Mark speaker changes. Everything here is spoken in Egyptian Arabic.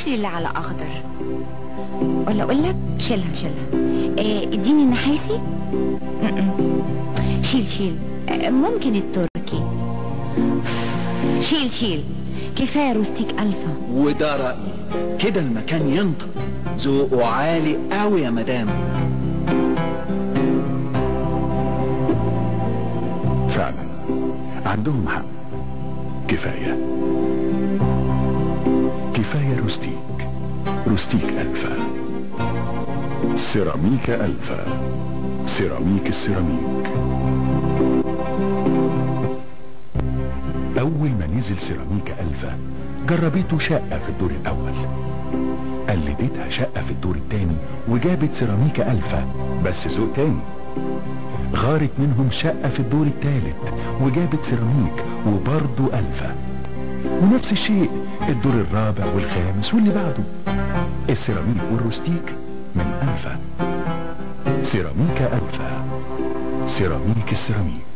Speaker 1: شيل اللي على اخضر ولا اقول لك شيلها شيلها آه، اديني النحاسي م-م. شيل شيل آه، ممكن التركي شيل شيل كفايه روستيك الفا
Speaker 2: وده رأيي كده المكان ينطق ذوقه عالي قوي يا مدام
Speaker 3: فعلا عندهم حق كفاية كفاية روستيك روستيك ألفا سيراميك ألفا سيراميك السيراميك أول ما نزل سيراميك ألفا جربته شقة في الدور الأول قلدتها شقة في الدور التاني وجابت سيراميك ألفا بس ذوق تاني غارت منهم شقة في الدور التالت وجابت سيراميك وبرضه ألفا ونفس الشيء الدور الرابع والخامس واللي بعده السيراميك والروستيك من ألفا سيراميكا ألفا سيراميك السيراميك